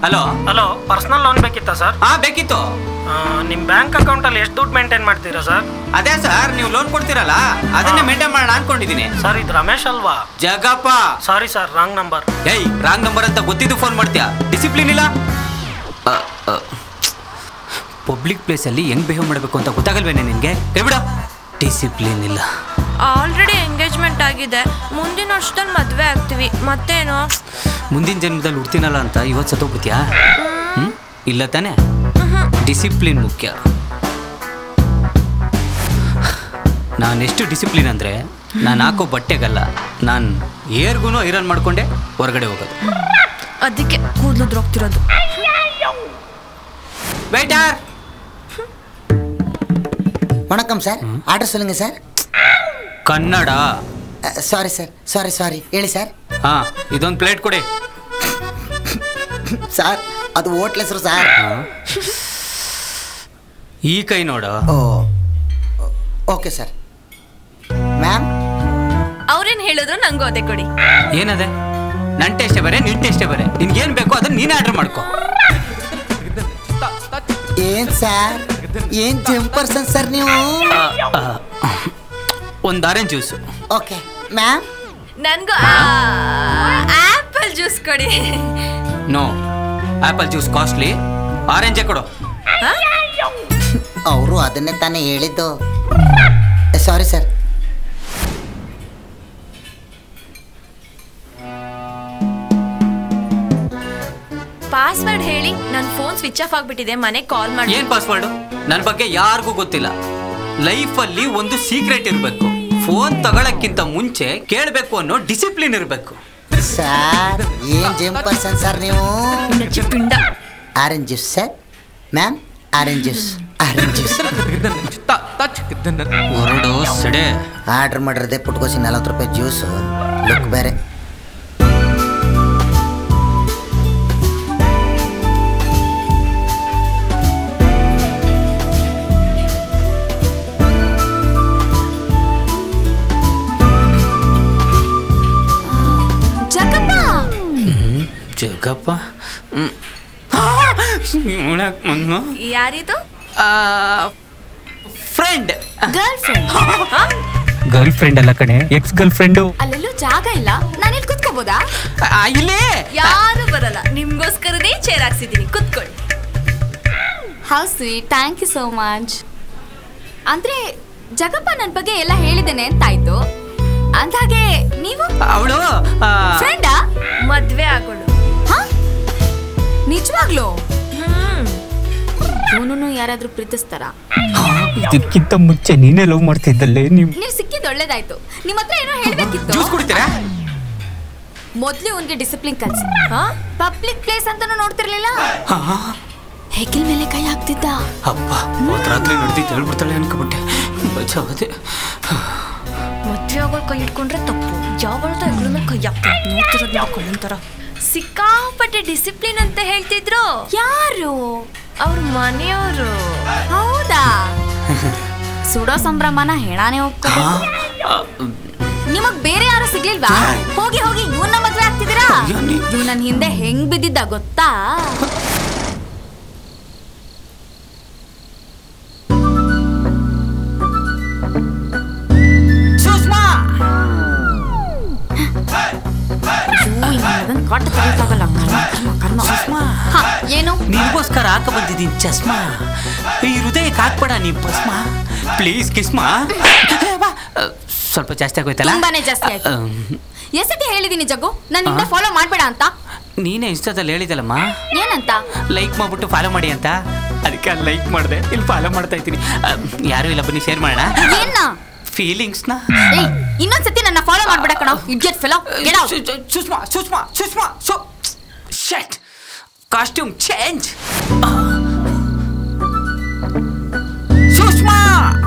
Hello hello personal loan ಬೇಕಿತ್ತಾ sir ಹಾ ಬೇಕಿತ್ತು ನಿಮ್ಮ ಬ್ಯಾಂಕ್ ಅಕೌಂಟಲ್ಲಿ ಎಷ್ಟು ದುಡ್ಡು ಮೇಂಟೈನ್ ಮಾಡ್ತೀರಾ ಸರ್ ಅದೇ ಸರ್ ನೀವು ಲೋನ್ ಕೊಡ್ತೀರಲ್ಲ ಅದನ್ನೇ ಮೇಂಟೈನ್ ಮಾಡೋಣ ಅನ್ಕೊಂಡಿದ್ದೀನಿ ಸರ್ ಇದು ರಮೇಶ್ ಅಲ್ವಾ Jagappa sorry sir wrong number ಏಯ್ ರಾಂಗ್ ನಂಬರ್ ಅಂತ ಗೊತ್ತಿದ್ದು ಫೋನ್ ಮಾಡ್ತೀಯಾ ಡಿಸಿಪ್ಲಿನ್ ಇಲ್ಲ ಪಬ್ಲಿಕ್ ಪ್ಲೇಸಲ್ಲಿ ಹೆಂಗ್ ಬಿಹೇವ್ ಮಾಡಬೇಕು ಅಂತ ಗೊತ್ತಾಗಲ್ವೇನೆ ನಿನಗೆ ಬಿಡ ಡಿಸಿಪ್ಲಿನ್ ಇಲ್ಲ ಆಲ್ರೆಡಿ ಎಂಗೇಜ್ಮೆಂಟ್ ಆಗಿದೆ ಮುಂದಿನ ವರ್ಷದಲ್ಲಿ ಮದುವೆ ಆಗ್ತೀವಿ ಮತ್ತೇನು ಮುಂದಿನ ಜನ್ಮದಲ್ಲಿ ಹುಡ್ತೀನಲ್ಲ ಅಂತ ಇವತ್ತು ಸತ್ತೋಗ್ಬಿಡ್ತೀಯಾ ಹ್ಞೂ ಇಲ್ಲ ತಾನೇ ಡಿಸಿಪ್ಲಿನ್ ಮುಖ್ಯ ನಾನೆಷ್ಟು ಡಿಸಿಪ್ಲಿನ್ ಅಂದರೆ ನಾನು ಹಾಕೋ ಬಟ್ಟೆಗಲ್ಲ ನಾನು ಏರ್ಗೂ ಐರನ್ ಮಾಡ್ಕೊಂಡೆ ಹೊರಗಡೆ ಹೋಗೋದು ಅದಕ್ಕೆ ಕೂದಲು ದ್ರೋಗ್ತಿರೋದು ವೇಟರ್ வணக்கம் சார் ஆர்டர் சொல்லுங்க sir Kannada sorry sir sorry sorry ಹೇಳಿ ಸರ್ ಹಾಂ ಇದೊಂದು ಪ್ಲೇಟ್ ಕೊಡಿ ಸರ್ ಅದು ಹೋಟ್ಲ್ ಹೆಸರು ಸರ್ ಈ ಕೈ ನೋಡು ಓ ಓಕೆ ಸರ್ ಮ್ಯಾಮ್ ಅವ್ರೇನ್ ಹೇಳಿದ್ರು ನಂಗೂ ಅದೇ ಕೊಡಿ ಏನದೆ ನನ್ನ ಟೇಸ್ಟೇ ಬರೇ ನಿನ್ನ ಟೇಸ್ಟೇ ಬರೇ ನಿನ್ಗೇನು ಬೇಕೋ ಅದನ್ನ ನೀನೇ ಆರ್ಡರ್ ಮಾಡ್ಕೋ ಏನ್ ಸರ್ ಏನ್ ಜಂಪರ್ಸನ್ ಸರ್ ನೀವು ಒಂದು ಆರೆಂಜ್ ಜ್ಯೂಸು ಓಕೆ ಮ್ಯಾಮ್ ನನ್ಗೂ ಆಪಲ್ ಜ್ಯೂಸ್ ಕೊಡಿ ನೋ ಆ್ಯಪಲ್ ಜ್ಯೂಸ್ ಕಾಸ್ಟ್ಲಿ ಆರೆಂಜೇ ಕೊಡು ಅವರು ಅದನ್ನೇ ತಾನೇ ಹೇಳಿದ್ದು ಸಾರಿ ಸರ್ ಪಾಸ್ವರ್ಡ್ ಹೇಳಿ ನನ್ನ ಫೋನ್ ಸ್ವಿಚ್ ಆಫ್ ಆಗ್ಬಿಟ್ಟಿದೆ ಮನೆಗೆ ಕಾಲ್ ಮಾಡಿ ಏನ್ ಪಾಸ್ವರ್ಡು ನನ್ನ ಬಗ್ಗೆ ಯಾರಿಗೂ ಗೊತ್ತಿಲ್ಲ ಲೈಫಲ್ಲಿ ಒಂದು ಸೀಕ್ರೆಟ್ ಇರಬೇಕು ಫೋನ್ ತಗೊಳಕ್ಕಿಂತ ಮುಂಚೆ ಕೇಳಬೇಕು ಅನ್ನೋ ಡಿಸಿಪ್ಲಿನ್ ಇರಬೇಕು ಸರ್ ಏನ್ ಜಂಪರ್ಸನ್ ಸರ್ ನೀವು ಪಿಂಡ orange juice sir ma'am orange juice orange juice ಹೊರಡು ಸಡೆ ಆರ್ಡರ್ ಮಾಡಿರೋದೆ ಪುಟ್ಕೋಸಿ ನಲ್ವತ್ತು ರೂಪಾಯಿ ಜ್ಯೂಸು ಲುಕ್ ಬೇರೆ ಜಗಪ್ಪ ಜಗಪ್ಪ ಯಾರಿದು friend girlfriend girlfriend ಅಲ್ಲ ಕಣೆ ಎಕ್ಸ್ ಗರ್ಲ್ ಫ್ರೆಂಡು ಅಲ್ಲೆಲ್ಲೂ ಜಾಗ ಇಲ್ಲ ನಾನು ಇಲ್ಲಿ ಕುತ್ಕೋಬೋದಾ ಇಲ್ಲೇ ಯಾರು ಬರಲ್ಲ ನಿಮ್ಗೋಸ್ಕರನೇ ಚೇರ್ ಹಾಕ್ಸಿದ್ದೀನಿ ಕುತ್ಕೊಳ್ಳಿ how sweet thank you so much ಅಂದ್ರೆ ಜಗಪ್ಪ ನನ್ನ ಬಗ್ಗೆ ಎಲ್ಲ ಹೇಳಿದ್ದೇನೆ ಅಂತಾಯ್ತು ಅಂದಾಗೆ ನೀವು ಅವಳು ಫ್ರೆಂಡಾ ಮದ್ವೆ ಆಗೋಳು ನಿಜವಾಗ್ಲೂ ಹ್ಮ್ ಇವನು ಯಾರಾದ್ರೂ ಪ್ರೀತಿಸ್ತಾರ ಇದಕ್ಕಿಂತ ಮುಂಚೆ ನೀನೇ ಲವ್ ಮಾಡ್ತಿದ್ದಲ್ಲೇ ನೀವು ನೀವು ಸಿಕ್ಕಿದ್ ಒಳ್ಳೇದಾಯ್ತು ನಿಮ್ಮ ಹತ್ರ ಏನೋ ಹೇಳ್ಬೇಕಿತ್ತು ಜ್ಯೂಸ್ ಕುಡಿತೀರಾ ಮೊದ್ಲು ಅವನ್ಗೆ ಡಿಸಿಪ್ಲಿನ್ ಕಲ್ಸಿ ಪಬ್ಲಿಕ್ ಪ್ಲೇಸ್ ಅಂತಾನು ನೋಡ್ತಿರ್ಲಿಲ್ಲ ಹೆಗಲ್ ಮೇಲೆ ಕೈ ಹಾಕ್ತಿದ್ದ ಅಪ್ಪ ಅವತ್ತು ರಾತ್ರಿ ನಡೆದಿದ್ದು ಹೇಳ್ಬಿಡ್ತಾಳೆ ಅನ್ಕೊಬಿಟ್ಟೆ ಬಚಾವದೆ ಮದ್ವೆ ಆಗೋಳು ಕೈ ಇಟ್ಕೊಂಡ್ರೆ ತಪ್ಪು ಯಾವಳ್ದ ಹೆಗ್ಳ ಮೇಲೆ ಕೈ ಹಾಕ್ತಾರೆ ನೋಡ್ತಿರೋದು ನೋಡ್ಕೊಳ್ಳಂತಾರ ಸಿಕ್ಕಾಪಟ್ಟೆ ಡಿಸಿಪ್ಲಿನ್ ಅಂತ ಹೇಳ್ತಿದ್ರು ಯಾರು ಅವ್ರ ಮನೆಯವರು ಹೌದಾ ಸುಡೋ ಸಂಭ್ರಮನ ಹೇಳಾನೆ ಹೋಗ್ತಾರೆ ನಿಮಗ್ ಬೇರೆ ಯಾರು ಸಿಗ್ಲಿಲ್ವಾ ಹೋಗಿ ಹೋಗಿ ಇವನ್ನ ಮದ್ವೆ ಆಗ್ತಿದ್ದೀರಾ ಇವ್ ನನ್ ಹಿಂದೆ ಹೆಂಗ್ ಬಿದ್ದಿದ್ದ ಗೊತ್ತಾ ಸುಷ್ಮಾ ಕಾಟ ತೆಗಿಯಕ್ಕಾಗಲ್ಲ. ಕರ್ಮ, ಕರ್ಮ, ಕರ್ಮ. ಹ, ಏನು ನಿನಗೋಸ್ಕರ ಹಾಕ ಬಂದಿದ್ದೀನಿ ಚಸ್ಮಾ ಈ ಹೃದಯಕ್ಕೆ ಹಾಕ್ಬೇಡ ನೀ ಭಸ್ಮ ಪ್ಲೀಸ್ ಕಿಸ್ಮಾ ಸ್ವಲ್ಪ ಜಾಸ್ತಿ ಆಗೋಯ್ತಲ್ಲ ತುಂಬಾನೇ ಜಾಸ್ತಿ ಆಯ್ತು ಎಷ್ಟತಿ ಹೇಳಿದೀನಿ ಜಗ್ಗು ನನ್ನ ಹಿಂದೆ ಫಾಲೋ ಮಾಡ್ಬೇಡ ಅಂತ ನೀನೇ ಇನ್ಸ್ಟಾದಲ್ಲಿ ಹೇಳಿದಲ್ಲಮ್ಮ ಏನಂತ ಲೈಕ್ ಮಾಡ್ಬಿಟ್ಟು ಫಾಲೋ ಮಾಡಿ ಅಂತ ಅದಕ್ಕೆ ಅಲ್ಲಿ ಲೈಕ್ ಮಾಡಿದೆ ಇಲ್ಲಿ ಫಾಲೋ ಮಾಡ್ತಾ ಇದ್ದೀನಿ ಯಾರು ಇಲ್ಲ ಬನ್ನಿ ಶೇರ್ ಮಾಡೋಣ ಏನ್ನ ಫೀಲಿಂಗ್ಸ್ನ ಏಯ್ ಇನ್ನೊಂದ್ಸತಿ ನನ್ನ ಫಾಲೋ ಮಾಡ್ಬೇಡ ಕಣ idiot fellow get out Sushma Sushma Sushma so shut costume change Sushma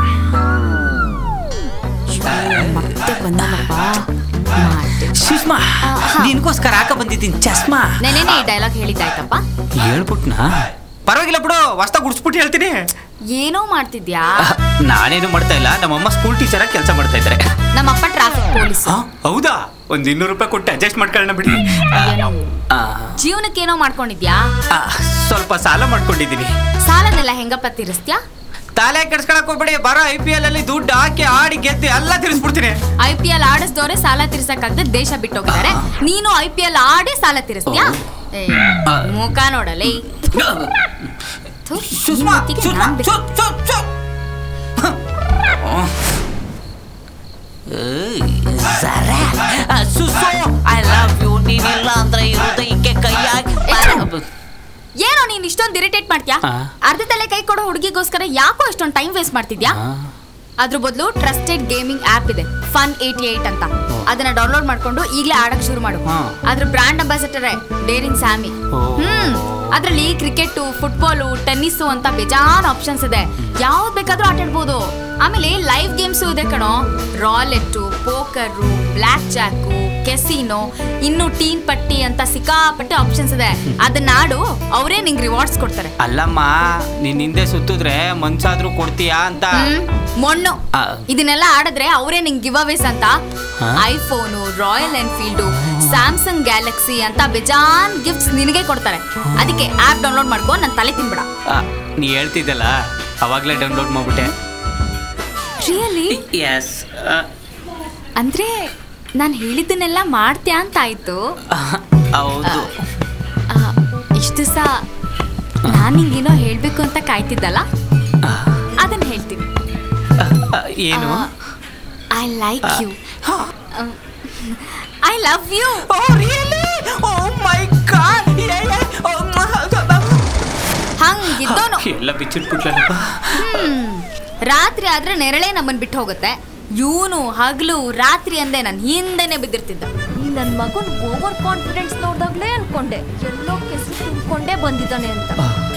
ಮತ್ತೆ ಬಂದನಪ್ಪ ಸುಷ್ಮಾ ನಿನ್ಗೋಸ್ಕರ ಹಾಕ ಬಂದಿದ್ದೀನಿ ಚಸ್ಮಾ ನೆನೆನೆ ಈ ಡೈಲಾಗ್ ಹೇಳಿದ್ದಾಯ್ತಪ್ಪ ಹೇಳ್ಬಿಟ್ನಾ ಪರವಾಗಿಲ್ಲ ಬಿಡು ಹೊಸ್ತಾ ಗುಡ್ಸ್ಬಿಟ್ಟು ಹೇಳ್ತೀನಿ ಏನೋ ಮಾಡ್ತಿದ್ಯಾ ನಾನೇನು ಮಾಡ್ತಾ ಇಲ್ಲ ನಮ್ಮಮ್ಮ ಸ್ಕೂಲ್ ಟೀಚರಾಗಿ ಕೆಲಸ ಮಾಡ್ತಾ ಇದ್ದಾರೆ ನಮ್ಮಪ್ಪ ಟ್ರಾಫಿಕ್ ಪೊಲೀಸ್ ಆ, ಹೌದಾ ಒಂದ್ ಇನ್ನೂರು ರೂಪಾಯಿ ಕೊಟ್ಟು ಅಡ್ಜಸ್ಟ್ ಮಾಡ್ಕೊಳ್ಳೋಣ ಬಿಡಿ ಆ, ಜೀವನಕ್ಕೇನೋ ಮಾಡ್ಕೊಂಡಿದ್ಯಾ ಆ, ಸ್ವಲ್ಪ ಸಾಲ ಮಾಡ್ಕೊಂಡಿದ್ದೀನಿ ಸಾಲನೆಲ್ಲ ಹೆಂಗಪ್ಪ ತೀರಿಸ್ತ್ಯಾ ತಲೆ ಕೆಡ್ಸ್ಕೊಳಕ್ ಹೋಗ್ಬೇಡಿ ಬರೋ ಐ ಪಿ ಎಲ್ ಅಲ್ಲಿ ದುಡ್ಡು ಹಾಕಿ ಆಡಿ ಗೆದ್ದು ಎಲ್ಲ ತಿರ್ಸ್ಬಿಡ್ತೀನಿ ಐ ಪಿ ಎಲ್ ಆಡಿಸ್ದವ್ರೆ ಸಾಲ ತೀರ್ಸಕ್ಕಾಗದೆ ದೇಶ ಬಿಟ್ಟೋಗಿದ್ದಾರೆ ನೀನು ಐ ಪಿ ಎಲ್ ಆಡಿ ಸಾಲ ತೀರಿಸ್ತ್ಯಾ ಏ, ಮುಖ ನೋಡಲೇ ಥು, ಈ ಸುಷ್ಮಾ ಮತ್ತಿಗೆ ಸುಷ್ಮಾ ನಾನ್ ಬೇಕು. ಸು- ಸು- ಸು. ಐ ಲವ್ ಯು ನೀನಿಲ್ಲ ಅಂದ್ರೆ ಈ ಹೃದಯಕ್ಕೆ ಕೈಯಾಗಿ ಏನೋ ನೀನ್ ಇಷ್ಟೊಂದು ಇರಿಟೇಟ್ ಮಾಡ್ತೀಯಾ ಆ. ಅರ್ಧ ತಲೆ ಕೈ ಕೊಡೋ ಹುಡುಗಿಗೋಸ್ಕರ ಯಾಕೋ ಇಷ್ಟೊಂದು ಟೈಮ್ ವೇಸ್ಟ್ ಮಾಡ್ತಿದ್ಯಾ ಅದ್ರ ಬದಲು ಟ್ರಸ್ಟೆಡ್ ಗೇಮಿಂಗ್ ಆಪ್ ಇದೆ ಫನ್ ಏಟಿ ಏಟ್ ಅಂತ ಅದನ್ನ ಡೌನ್ಲೋಡ್ ಮಾಡ್ಕೊಂಡು ಈಗಲೇ ಆಡಕ್ ಶುರು ಮಾಡು ಹಾ. ಅದ್ರ ಬ್ರಾಂಡ್ ಅಂಬಾಸಿಡರ್ ಡೇರಿಂಗ್ ಸ್ಯಾಮಿ ಓ. ಹ್ಮ್ ಅದ್ರಲ್ಲಿ ಕ್ರಿಕೆಟ್ ಫುಟ್ಬಾಲು ಟೆನ್ನಿಸ್ ಅಂತ ಬೇಜಾನ್ ಆಪ್ಷನ್ಸ್ ಇದೆ ಯಾವ್ದು ಬೇಕಾದ್ರೂ ಆಟ ಆಡ್ಬೋದು ಆಮೇಲೆ ಲೈವ್ ಗೇಮ್ಸ್ ಇದೆ ಕಣೋ roulette poker blackjack casino ಇನ್ನು ಟೀನ್ ಪಟ್ಟಿ ಅಂತ ಸಿಕ್ಕಾಪಟ್ಟೆ ಆಪ್ಷನ್ಸ್ ಇದೆ ಅದನ್ನ ಆಡು ಅವರೇ ನಿಂಗೆ ರಿವಾರ್ಡ್ಸ್ ಕೊಡ್ತಾರೆ ಅಲ್ಲಮ್ಮ ನೀನ್ ಹಿಂದೆ ಸುತ್ತಿದ್ರೆ ಮನ್ಸಾದ್ರೂ ಕೊಡ್ತೀಯಾ ಅಂತ ಹ್ಮ್, ಮೊಣ್ಣು ಆ. ಇದನ್ನೆಲ್ಲ ಆಡಿದ್ರೆ ಅವರೇ ನಿಂಗೆ ಗಿವ್ ಅವೇಸ್ ಅಂತ ಹಾ? IPhone Royal Enfield Samsung Galaxy ಅಂತ ಬೇಜಾನ್ ಗಿಫ್ಟ್ಸ್ ನಿನಗೆ ಕೊಡ್ತಾರೆ ಅದಕ್ಕೆ ಆಪ್ ಡೌನ್ಲೋಡ್ ಮಾಡ್ಕೊ ನನ್ನ ತಲೆ ತಿನ್ಬಿಡ ಆ, ನೀ ಹೇಳ್ತಿದ್ದಲ್ಲ ಅವಾಗ್ಲೇ ಡೌನ್ಲೋಡ್ ಮಾಡ್ಬಿಟ್ಟೆ ರಿಯಲಿ ಎಸ್ ಅಂದ್ರೆ ನಾನು ಹೇಳಿದ್ದನ್ನೆಲ್ಲ ಮಾಡ್ತ್ಯಾ ಅಂತ ಆಯ್ತು ಹೌದು ಆ, ಇಷ್ಟು ದಿವಸ ನಾನು ನಿಂಗೇನೋ ಹೇಳ್ಬೇಕು ಅಂತ ಕಾಯ್ತಿದ್ದಲ್ಲ ಅದನ್ನ ಹೇಳ್ತೀನಿ ಆ, ಏನು I like you I love you ಹಂಗಿದ್ದೋನು ಎಲ್ಲ ಬಿಚ್ಚಿಟ್ಬಿಟ್ಲಲ್ಲಪ್ಪ ಹ್ಮ್. ರಾತ್ರಿ ಆದ್ರೆ ನೆರಳೆ ನಮ್ಮನ್ ಬಿಟ್ಟು ಹೋಗುತ್ತೆ ಇವನು ಹಗಲು ರಾತ್ರಿ ಅಂದೆ ನನ್ ಹಿಂದೆನೆ ಬಿದ್ದಿರ್ತಿದ್ದ ನನ್ನ ಮಗನ್ ಓವರ್ ಕಾನ್ಫಿಡೆನ್ಸ್ ನೋಡ್ದಾಗ್ಲೇ ಅನ್ಕೊಂಡೆ ಎಲ್ಲೋ ಕೆಸರು ತುಂಬಿಕೊಂಡೇ ಬಂದಿದ್ದಾನೆ ಅಂತ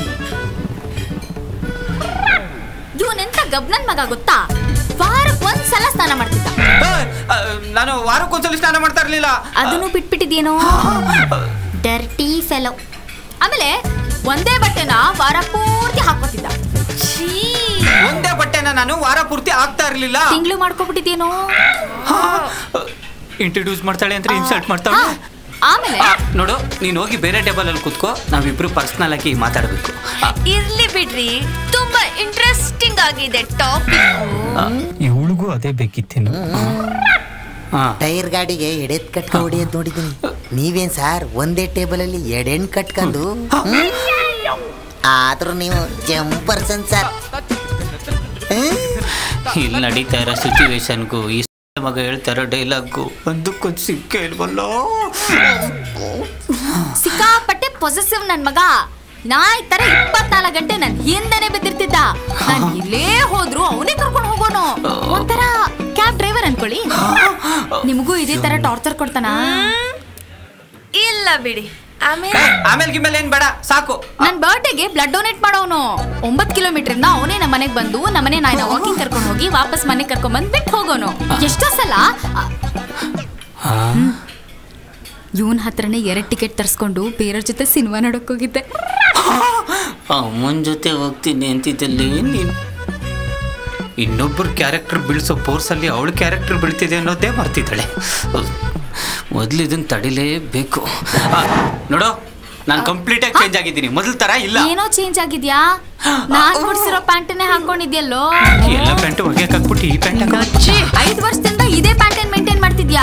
ಇವನೆಂತ ಗಬ್ನನ್ ಮಗ ಗೊತ್ತಾ ವಾರಕ್ಕೆ ಒಂದ್ಸಲ ಸ್ನಾನ ಮಾಡ್ತಿದ್ದ ಆ, ನಾನು ವಾರಕ್ಕೊಂದ್ಸಲ ಸ್ನಾನ ಮಾಡ್ತಾ ಇರ್ಲಿಲ್ಲ ಅದನ್ನು ಬಿಟ್ಬಿಟ್ಟಿದ್ಯೇನೋ ಡರ್ಟಿ ಫೆಲೋ ಆಮೇಲೆ ಒಂದೇ ಬಟ್ಟೆನ ವಾರ ಪೂರ್ತಿ ಹಾಕೋತಿದ್ದ ಒಂದೇ ಬಟ್ಟೆನ ನಾನು ವಾರ ಪೂರ್ತಿ ಆಗ್ತಾ ಇರ್ಲಿಲ್ಲ ತಿಂಗ್ಳು ಮಾಡ್ಕೊಬಿಟ್ಟಿದ್ಯೇನೋ ಇಂಟ್ರೊಡ್ಯೂಸ್ ಮಾಡ್ತಾಳೆ ಅಂತ ಇನ್ಸಲ್ಟ್ ಮಾಡ್ತಾಳೆ ಹಾ, ಆಮೇಲೆ ಆ, ನೋಡು ನೀನ್ ಹೋಗಿ ಬೇರೆ ಟೇಬಲ್ ಅಲ್ಲಿ ಕೂತ್ಕೋ ನಾವಿಬ್ರು ಪರ್ಸನಲ್ ಆಗಿ ಮಾತಾಡ್ಬೇಕು ಆ, ಇರ್ಲಿ ಬಿಡ್ರಿ ತುಂಬಾ ಇಂಟ್ರೆಸ್ಟಿಂಗ್ ಆಗಿದೆ ಟಾಪಿಕ್ ಇವಳಿಗೂ ಅದೇ ಬೇಕಿತ್ತೇನು ಹಾ ಟೈರ್ ಗಾಡಿಗೆ ಎಡೆದ್ ಕಟ್ಕ ಹೊಡಿಯೋದ್ ನೋಡಿದ್ದೀನಿ ನೀವೇನ್ ಸಾರ್ ಒಂದೇ ಟೇಬಲ್ ಅಲ್ಲಿ ಎಡೆಣ್ ಕಟ್ಕೊಂಡು ಹ್ಮ್? ಆದ್ರೂ ನೀವು ಜಂಪರ್ಸನ್ ಸರ್ ಇಲ್ಲಿ ನಡೀತಾ ಇರೋ ಸಿಚುವೇಶನ್ಗೂ ಈ ಮಗ ಹೇಳ್ತಾ ಇರೋ ಡೈಲಾಗು ಒಂದಕ್ಕೊಂದು ಸಿಕ್ಕ ಇಲ್ವಲ್ಲ ಸಿಕ್ಕಾಪಟ್ಟೆ ಪೊಸೆಸಿವ್ ನನ್ ಮಗ ನಾ ಈ ತರ ಇಪ್ಪತ್ನಾಲ್ಕು ಗಂಟೆ ನನ್ ಹಿಂದೆನೆ ಬಿದ್ದಿರ್ತಿದ್ದ ನಾನ್ ಇಲ್ಲೇ ಹೋದ್ರು ಅವನೇ ಕರ್ಕೊಂಡು ಹೋಗೋನು ಒಂಥರ ಕ್ಯಾಬ್ ಡ್ರೈವರ್ ಅನ್ಕೊಳ್ಳಿ ನಿಮಗೂ ಇದೇ ತರ ಟಾರ್ಚರ್ ಕೊಡ್ತಾನ ಇಲ್ಲ ಬಿಡಿ ಆಮೇಲೆ ಆಮೇಲೆ ಗಿಮೇಲೆ ಏನ್ ಬೇಡ ಸಾಕು ನನ್ ಬರ್ಡೇಗೆ ಬ್ಲಡ್ ಡೊನೇಟ್ ಮಾಡೋನು ಒಂಬತ್ ಕಿಲೋಮೀಟರ್ ಇಂದ ಅವನೇ ನಮ್ಮ ಮನೆಗ್ ಬಂದು ನಮ್ಮನೆ ನಾಯಿನ ವಾಕಿಂಗ್ ಕರ್ಕೊಂಡು ಹೋಗಿ ವಾಪಸ್ ಮನೆಗ್ ಕರ್ಕೊಂಡ್ ಬಂದ್ ಬಿಟ್ಟು ಹೋಗೋನು ಎಷ್ಟೋ ಸಲ ಇವನ್ ಹತ್ರನೇ ಎರಡ್ ಟಿಕೆಟ್ ತರ್ಸ್ಕೊಂಡು ಬೇರೆಯವ್ರ ಜೊತೆ ಸಿನಿಮಾ ನೋಡಕ್ ಹೋಗಿದ್ದೆ ಅಮ್ಮನ ಜೊತೆ ಹೋಗ್ತೀನಿ ಅಂತಿದ್ದಲ್ಲಿ ನೀನು ಇನ್ನೊಬ್ಬರ ಕ್ಯಾರೆಕ್ಟರ್ ಬೀಳ್ಸೋ ಫೋರ್ಸಲ್ಲಿ ಅವಳ ಕ್ಯಾರೆಕ್ಟರ್ ಬೀಳ್ತಿದೆ ಅನ್ನೋದೇ ಮರ್ತಿದ್ದಾಳೆ ಮೊದಲು ಇದನ್ನ ತಡಿಲೇಬೇಕು ಆ, ನೋಡು ನಾನು ಕಂಪ್ಲೀಟಾಗಿ ಚೇಂಜ್ ಆಗಿದ್ದೀನಿ ಮೊದಲ ಥರ ಇಲ್ಲ ಏನೋ ಚೇಂಜ್ ಆಗಿದ್ಯಾ ನಾನ್ ಕೊಡ್ಸಿರೋ ಪ್ಯಾಂಟನ್ನೇ ಹಾಕೊಂಡಿದ್ಯಲ್ಲೋ ಎಲ್ಲ ಪ್ಯಾಂಟು ಹೊಗೆ ಹಾಕ್ಬಿಟ್ಟು ಈ ಪ್ಯಾಂಟ್ ಹಾಕ ಐದ್ ವರ್ಷದಿಂದ ಇದೇ ಪ್ಯಾಂಟನ್ ಮೇಂಟೈನ್ ಮಾಡ್ತಿದ್ಯಾ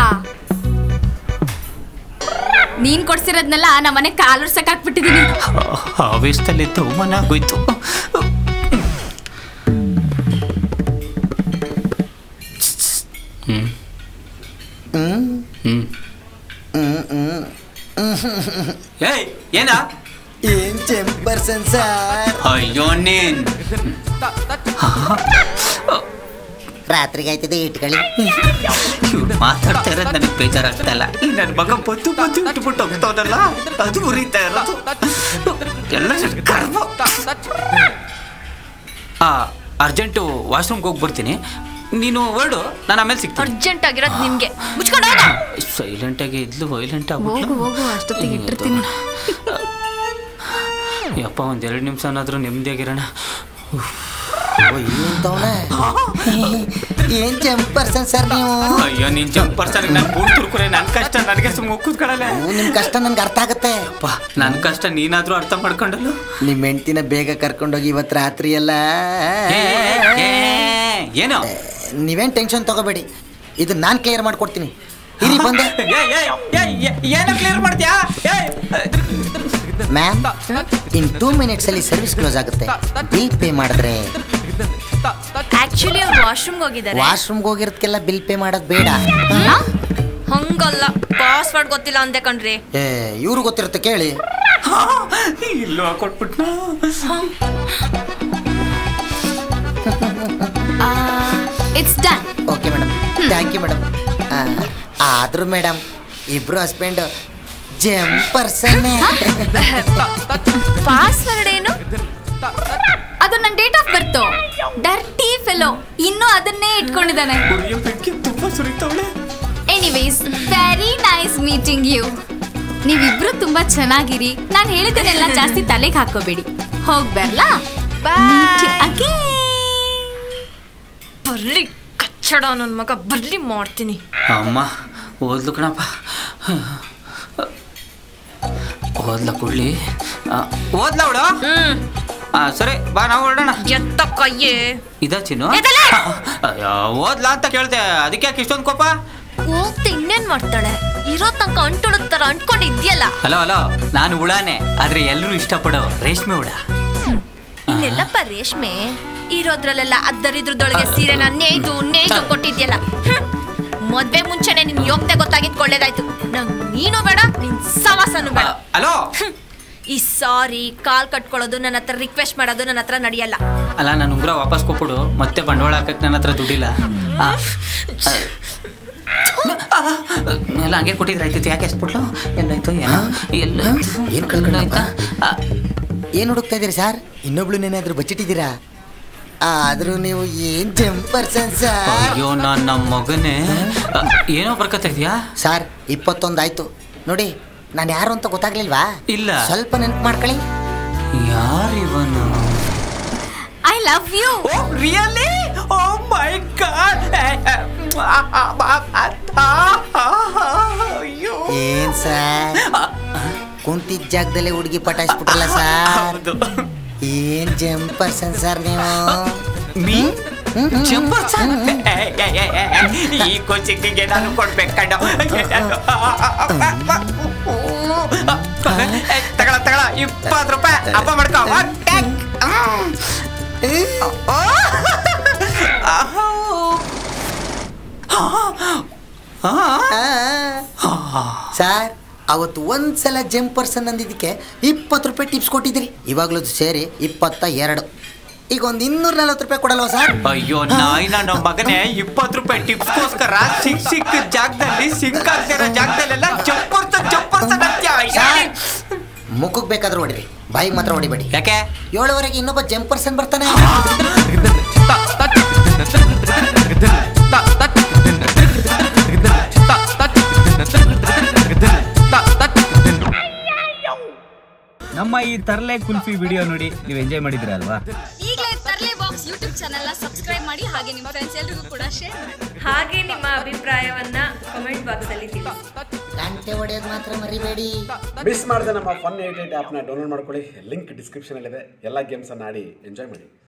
ನೀನ್ ಕೊಡ್ಸಿರೋದ್ನೆಲ್ಲ ನಮ್ಮನೆ ಕಾಲರ್ಸಕ್ ಹಾಕ್ಬಿಟ್ಟಿದೀನಿ ಆವೇಶದಲ್ಲಿ ಅವಮಾನ ಆಗೋಯ್ತು ಹ್ಮ್ ಹ್ಮ್ ಏಯ್ ಏನಾ ಏನ್ ಜಂಪರ್ಸನ್ ಸರ್ ಅಯ್ಯೋ ನೀನ್ ರಾತ್ರಿಗೆ ಆಯ್ತದೆ ಇಟ್ಕೊಳ್ಳಿ ಇವ್ರು ಮಾತಾಡ್ತಾ ಇರೋದು ನನಗೆ ಬೇಜಾರಾಗ್ತಾ ಇಲ್ಲ ಈ ನನ್ನ ಮಗ ಬದ್ದು ಬದ್ದು ಇಟ್ಬಿಟ್ಟು ಹೋಗ್ತಾವನಲ್ಲ ಅದು ಉರಿತಾ ಇರೋದು ಎಲ್ಲ ಕರ್ಮ ಆ ಅರ್ಜೆಂಟು ವಾಶ್ರೂಮ್ಗೆ ಹೋಗಿ ಬರ್ತೀನಿ ನೀನು ಹೊರಡು ನಾನು ಆಮೇಲೆ ಸಿಗ್ತೀನಿ ಅರ್ಜೆಂಟ್ ಆಗಿರೋದು ನಿಮ್ಗೆ ಮುಚ್ಕೊಂಡು ಹೋಗ ಸೈಲೆಂಟಾಗಿ ಇದ್ಲು ವೈಲೆಂಟ್ ಹೋಗು ಆಗ್ಬಿಟ್ಲು ಹೋಗು ಅಷ್ಟೊತ್ತಿಗೆ ಇಟ್ಟಿರ್ತೀನಿ ಯಪ್ಪ ಒಂದ್ ಎರಡು ನಿಮಿಷನಾದ್ರೂ ನೆಮ್ಮದಿಯಾಗಿರೋಣ ಓ, ಈ ಅಂತವ್ನ ಏನ್ ಜಂಪ್ ಪರ್ಸನ್ ಸರ್ ನೀವು ಅಯ್ಯೋ ನೀನ್ ಜಂಪ್ ಪರ್ಸನ್ ನನ್ ಬೂಟ್ ತುರ್ಕುರೆ ನನ್ ಕಷ್ಟ ನನಗೆ ಸುಮ್ಮನೆ ಕೂತ್ಕೊಳ್ಳಲ್ಲ ಓ, ನಿಮ್ ಕಷ್ಟ ನನ್ಗೆ ಅರ್ಥ ಆಗತ್ತೆ ಅಪ್ಪ ನನ್ ಕಷ್ಟ ನೀನಾದ್ರೂ ಅರ್ಥ ಮಾಡ್ಕೊಂಡಲ್ಲ ನಿಮ್ ಹೆಂಡ್ತಿನ ಬೇಗ ಕರ್ಕೊಂಡೋಗಿ ಇವತ್ತು ರಾತ್ರಿ ಎಲ್ಲ ಏ, ಏ, ಏನು ನೀವೇನ್ ಟೆನ್ಷನ್ ತಗೋಬೇಡಿ ಇದು ನಾನ್ ಕ್ಲಿಯರ್ ಮಾಡ್ಕೊಡ್ತೀನಿ ಇರಿ ಬಂದೆ ಏ, ಏ, ಏ, ಏ, ಏನು ಕ್ಲಿಯರ್ ಮಾಡ್ತೀಯಾ ಏ, ಮ್ಯಾಮ್ ಇನ್ ಟೂ ಮಿನಿಟ್ಸ್ ಅಲ್ಲಿ ಸರ್ವಿಸ್ ಕ್ಲೋಸ್ ಆಗುತ್ತೆ ಬಿಲ್ ಪೇ ಮಾಡಿದ್ರೆ ಆಕ್ಚುಲಿ ಅವ್ರು ವಾಶ್ರೂಮ್ಗೆ ಹೋಗಿದ್ದಾರೆ ವಾಶ್ರೂಮ್ಗೆ ಹೋಗಿರೋದಕ್ಕೆಲ್ಲ ಬಿಲ್ ಪೇ ಮಾಡೋದು ಬೇಡ ಹಂಗಲ್ಲ ಪಾಸ್ವರ್ಡ್ ಗೊತ್ತಿಲ್ಲ ಅಂದೆ ಕಣ್ರಿ ಏ ಇವ್ರು ಗೊತ್ತಿರುತ್ತೆ ಕೇಳಿ ಇಲ್ಲೋ ಕೊಟ್ಬಿಟ್ನಾ it's done okay madam thank you madam ಆದ್ರೂ ಮೇಡಮ್ ಇಬ್ರು ಹಸ್ಬೆಂಡ್ ಜಮ್ ಪರ್ಸನ್ ಪಾಸ್ವರ್ಡ್ ಏನು ಅದು ನನ್ನ date of birth dirty fellow ಇನ್ನೂ ಅದನ್ನೇ ಇಟ್ಕೊಂಡಿದ್ದಾನೆ ಉರಿಯೋ ಬೆಂಕಿ ತುಂಬಾ ಸುರಿತವಳೆ anyways very nice meeting you ನೀವಿಬ್ರು ತುಂಬಾ ಚೆನ್ನಾಗಿರಿ ನಾನು ಹೇಳಿದ್ದನ್ನೆಲ್ಲ ಜಾಸ್ತಿ ತಲೆಗೆ ಹಾಕೋಬೇಡಿ ಹೋಗ್ ಬರ್ಲಾ ಬರ್ಲಿ ಕಚ್ಚಡ ನನ್ನ ಮಗ ಬರ್ಲಿ ಮಾಡ್ತೀನಿ ಅಮ್ಮ ಓದ್ಲು ಕಣಪ್ಪ ಓದ್ಲ ಕುಳ್ಳಿ ಆ, ಓದ್ಲ ಅವಳು ಹ್ಮ್ ಆ, ಸರಿ ಬಾ ನಾವು ಹೊರಡೋಣ ಎತ್ತ ಕೈಯೇ ಇದ ಚಿನ್ನು ಎದೆಲೆ? ಅಯ್ಯೋ, ಓದ್ಲಾ ಅಂತ ಕೇಳ್ದೆ ಅದಕ್ಕೆ ಯಾಕೆ ಇಷ್ಟೊಂದು ಕೋಪ ಹೋಗ್ತಾ ಇನ್ನೇನ್ ಮಾಡ್ತಾಳೆ ಇರೋ ತನಕ ಅಂಟುಳದ್ ತರ ಅಂಟ್ಕೊಂಡು ಇದ್ಯಲ್ಲ ಹಲೋ ಹಲೋ ನಾನು ಉಳಾನೆ ಆದ್ರೆ ಎಲ್ಲರೂ ಇಷ್ಟಪಡೋ ರೇಷ್ಮೆ ಉಳ ಇನ್ನೆಲ್ಲಪ್ಪ ರೇಷ್ಮೆ ಇರೋದ್ರಲ್ಲೆಲ್ಲ ಅದ್ದರಿದ್ರದೊಳಗೆ ಸೀರೆನ ನೇಯ್ದು ನೇಯ್ದು ಕೊಟ್ಟಿದ್ಯಲ್ಲ ಹ್ಮ್. ಮದ್ವೆ ಮುಂಚೆನೆ ನಿನ್ ಯೋಗ್ಯತೆ ಗೊತ್ತಾಗಿದ್ ಒಳ್ಳೇದಾಯ್ತು ನಂಗ್ ನೀನು ಬೇಡ ನಿನ್ ಸವಾಸನು ಬೇಡ ಹಲೋ ಹ್ಮ್. ಈ ಸಾರಿ ಕಾಲ್ ಕಟ್ಕೊಳ್ಳೋದು ನನ್ನ ಹತ್ರ ರಿಕ್ವೆಸ್ಟ್ ಮಾಡೋದು ನನ್ನ ಹತ್ರ ನಡೆಯಲ್ಲ ಅಲ್ಲ ನಾನು ಉಂಗುರ ವಾಪಸ್ ಕೊಟ್ಬಿಡು ಮತ್ತೆ ಬಂಡವಾಳ ಹಾಕಕ್ಕೆ ನನ್ನ ಹತ್ರ ದುಡ್ಡಿಲ್ಲ ಆ, ಆ, ಎಲ್ಲ ಹಂಗೆ ಕೊಟ್ಟಿದ್ರೆ ಆಯ್ತಿತ್ತು ಯಾಕೆ ಎಸ್ಬಿಟ್ಲು ಎಲ್ಲಾಯ್ತು ಏನೋ ಎಲ್ಲ ಏನ್ ಕಳ್ಕೊಂಡಪ್ಪ? ಆಯ್ತಾ ಆ, ಏನ್ ಹುಡುಕ್ತಾ ಇದೀರಿ ಸರ್ ಇನ್ನೊಬ್ಳು ಏನಾದ್ರು ಬಚ್ಚಿಟ್ಟಿದ್ದೀರಾ ಆದ್ರೂ ನೀವು ಏನ್ ಜಮ್ ಪರ್ಸನ್ ಸರ್ ಅಯ್ಯೋ ನಾನು ನಮ್ಮ ಮಗನೇ ಆ, ಏನೋ ಬರ್ಕತ್ತ ಇದೆಯಾ ಸರ್ ಇಪ್ಪತ್ತೊಂದು ಆಯ್ತು ನೋಡಿ ನಾನು ಯಾರು ಅಂತ ಗೊತ್ತಾಗ್ಲಿಲ್ವಾ ಇಲ್ಲ. ಸ್ವಲ್ಪ ನೆನ್ಪು ಮಾಡ್ಕೊಳ್ಳಿ ಯಾರಿವನು I love you oh really oh my God ಅಯ್ಯೋ ಏನ್ ಸರ್ ಕುಂತಿದ್ದ ಜಾಗದಲ್ಲೇ ಹುಡುಗಿ ಪಟಾಯಿಸ್ಬಿಟ್ರಲ್ಲ ಸರ್ ಹೌದು ಏನ್ ಜಮ್ ಪರ್ಸನ್ ಸರ್ ನೀವು ಮೀ ಜಂಪರ್ ಈ ಕೋಚಿಂಗಿಗೆ ನಾನು ಕೊಡ್ಬೇಕಣ್ಣ ತಗಳ ತಗಳ ಇಪ್ಪತ್ತು ರೂಪಾಯಿ ಹಬ್ಬ ಮಾಡ್ಕೋ ಸರ್ ಅವತ್ತು ಒಂದ್ಸಲ ಜಮ್ ಪರ್ಸನ್ ಅಂದಿದ್ದಕ್ಕೆ ಇಪ್ಪತ್ತು ರೂಪಾಯಿ ಟಿಪ್ಸ್ ಕೊಟ್ಟಿದ್ರಿ ಇವಾಗ್ಲೂ ಸೇರಿ ಇಪ್ಪತ್ತ ಎರಡು ಈಗ ಒಂದು ಇನ್ನೂರ ನಲ್ವತ್ತು ರೂಪಾಯಿ ಕೊಡಲ್ವಾ ಸರ್ ಅಯ್ಯೋ ನಾಯಿನ ನಮ್ಮ ಮಗನೇ ಇಪ್ಪತ್ತು ರೂಪಾಯಿ ಟಿಪ್ಸ್ಗೋಸ್ಕರ ಸಿಕ್ ಸಿಕ್ಕ ಜಾಗದಲ್ಲಿ ಸಿಂಕ್ ಆಗ್ತಿರೋ ಜಾಗದಲ್ಲೆಲ್ಲ ಜಂಪರ್ಸ ಜಂಪರ್ಸ ಸರ್ ಮುಖಕ್ಕೆ ಬೇಕಾದ್ರೂ ಹೊಡಿರಿ ಬಾಯಿಗೆ ಮಾತ್ರ ಹೊಡಿಬೇಡಿ ಯಾಕೆ ಏಳುವರೆಗೆ ಇನ್ನೊಬ್ಬ ಜಮ್ ಪರ್ಸನ್ ಬರ್ತಾನೆ ನಮ್ಮ ಈ ತರ್ಲೆ ಕುಲ್ಫಿ ವಿಡಿಯೋ ನೋಡಿ ನೀವು ಎಂಜಾಯ್ ಮಾಡಿದ್ರ ಅಲ್ವಾ ಈಗಲೇ ತರ್ಲೆ ಬಾಕ್ಸ್ ಯೂಟ್ಯೂಬ್ ಚಾನೆಲ್ನ ಸಬ್ಸ್ಕ್ರೈಬ್ ಮಾಡಿ ಹಾಗೆ ನಿಮ್ಮ ಫ್ರೆಂಡ್ಸ್ ಎಲ್ರಿಗೂ ಕೂಡ ಶೇರ್ ಮಾಡಿ ಹಾಗೆ ನಿಮ್ಮ ಅಭಿಪ್ರಾಯವನ್ನ ಕಮೆಂಟ್ ಭಾಗದಲ್ಲಿ ತಿಳಿಸಿ ಗಂಟೆ ಹೊಡೆಯೋದು ಮಾತ್ರ ಮರಿಬೇಡಿ ಮಿಸ್ ಮಾಡದೆ ನಮ್ಮ ಫನ್ ಏಟ್ ಏಟ್ ಆ್ಯಪ್ನ ಡೌನ್ಲೋಡ್ ಮಾಡ್ಕೊಳ್ಳಿ ಲಿಂಕ್ ಡಿಸ್ಕ್ರಿಪ್ಷನಲ್ಲಿದೆ ಎಲ್ಲ ಗೇಮ್ಸನ್ನು ಆಡಿ ಎಂಜಾಯ್ ಮಾಡಿ